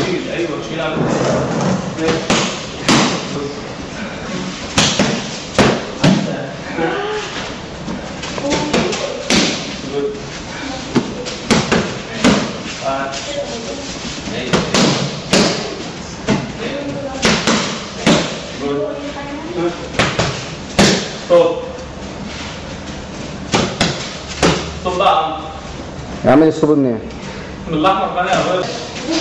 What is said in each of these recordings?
شيل ايوه شيل على طب طب بقى اعمل الصوب منين من الاحمر بقى يا ولد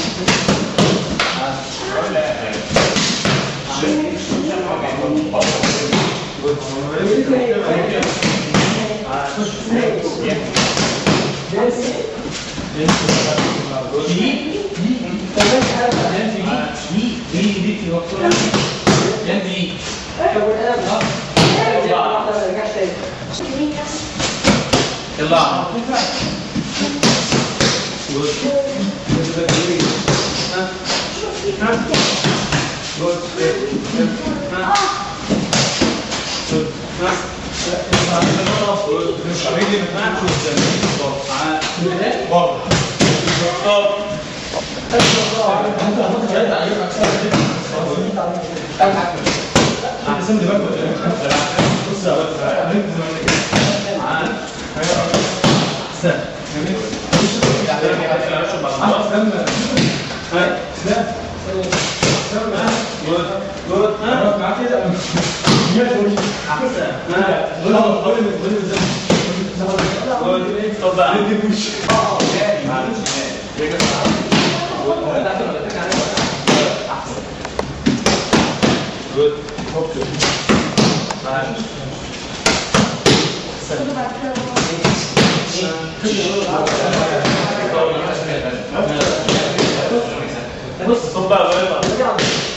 يلا طب بقى بص طب بقى غير بقى